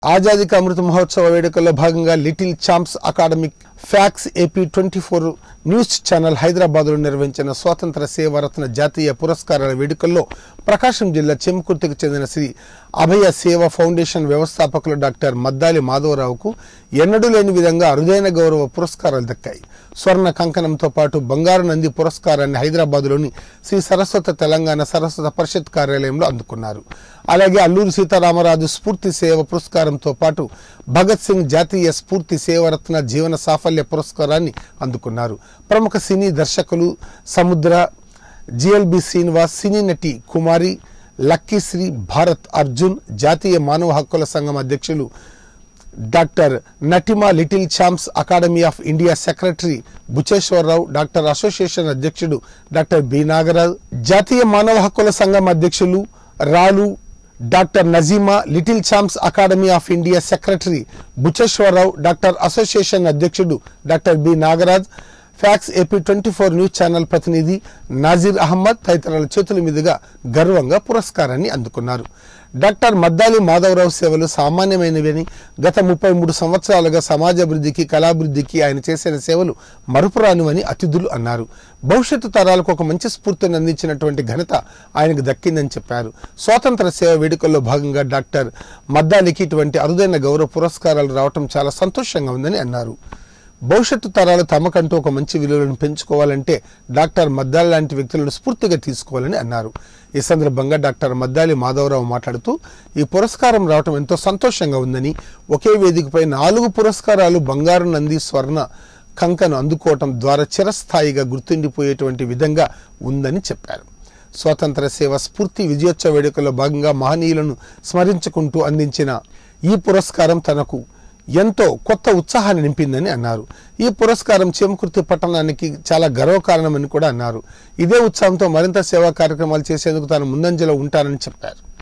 ఆజాదీ కా అమృత మహోత్సవ వేడుకల్లో భాగంగా little champs academic facts AP twenty four news channel హైదరాబాద్లో నిర్వహించిన స్వాతంత్ర సేవారత్న జాతీయ పురస్కారాల వేడుకల్లో ప్రకాశం జిల్లా చెంకుర్తికి చెందిన శ్రీ అభయ సేవ ఫౌండేషన్ వ్యవస్థాపకులు డాక్టర్ మద్దాలి మాధవరావుకు ఎన్నడూ లేని విధంగా అరుదైన గౌరవ పురస్కారాలు దక్కాయి స్వర్ణ కంకణంతో పాటు బంగారు నంది పురస్కారాన్ని హైదరాబాద్లోని శ్రీ సరస్వత తెలంగాణ సరస్వత పరిషత్ కార్యాలయంలో అందుకున్నారు అలాగే అల్లూరు సీతారామరాజు స్ఫూర్తి సేవ పురస్కారంతో పాటు భగత్ సింగ్ జాతీయ స్ఫూర్తి సేవరత్న జీవన సాఫల్య పురస్కారాన్ని అందుకున్నారు ప్రముఖ సినీ దర్శకులు సముద్ర జిఎల్బి శ్రీనివాస్ సినీ నటి కుమారి లక్కీశ్రీ భారత్ అర్జున్ జాతీయ మానవ హక్కుల సంఘం అధ్యక్షులు doctor Natima little champs academy of India secretary Bucheswararao doctor association అధ్యక్షుడు డాక్టర్ బి నాగరాజ్ జాతీయ మానవ హక్కుల సంఘం అధ్యక్షులు రాలు doctor Nazima little champs academy of India secretary Bucheswararao doctor association అధ్యక్షుడు doctor B Nagaraj facts AP twenty four news channel ప్రతినిధి నాజీర్ అహ్మద్ తదితరుల చేతుల మీదుగా గర్వంగా పురస్కారాన్ని అందుకున్నారు డాక్టర్ మద్దాలి మాధవరావు సేవలు సామాన్యమైనవని గత ముప్పై మూడు సంవత్సరాలుగా సమాజాభివృద్ధికి కళాభివృద్ధికి ఆయన చేసిన సేవలు మరుపురానివని అతిథులు అన్నారు భవిష్యత్తు తరాలకు ఒక మంచి స్ఫూర్తిని అందించినటువంటి ఘనత ఆయనకు దక్కిందని చెప్పారు స్వాతంత్ర సేవ వేడుకల్లో భాగంగా డాక్టర్ మద్దాలికి ఇటువంటి అరుదైన గౌరవ పురస్కారాలు రావటం చాలా సంతోషంగా ఉందని అన్నారు భవిష్యత్తు తరాలు తమకంటూ ఒక మంచి విలువలను పెంచుకోవాలంటే డాక్టర్ మద్దాలి లాంటి వ్యక్తులను స్ఫూర్తిగా తీసుకోవాలని అన్నారు ఈ సందర్భంగా డాక్టర్ మద్దాలి మాధవరావు మాట్లాడుతూ ఈ పురస్కారం రావటం ఎంతో సంతోషంగా ఉందని ఒకే వేదికపై నాలుగు పురస్కారాలు బంగారు నంది స్వర్ణ కంకను అందుకోవటం ద్వారా చిరస్థాయిగా గుర్తుండిపోయేటువంటి విధంగా ఉందని చెప్పారు స్వాతంత్ర సేవ స్ఫూర్తి విజయోత్సవ వేడుకల్లో భాగంగా మహనీయులను స్మరించుకుంటూ అందించిన ఈ పురస్కారం తనకు ఎంతో కొత్త ఉత్సాహాన్ని నింపిందని అన్నారు ఈ పురస్కారం చేమకుర్తి పట్టణానికి చాలా గర్వకారణమని కూడా అన్నారు ఇదే ఉత్సాహంతో మరింత సేవా కార్యక్రమాలు చేసేందుకు తాను ముందంజలో ఉంటానని చెప్పారు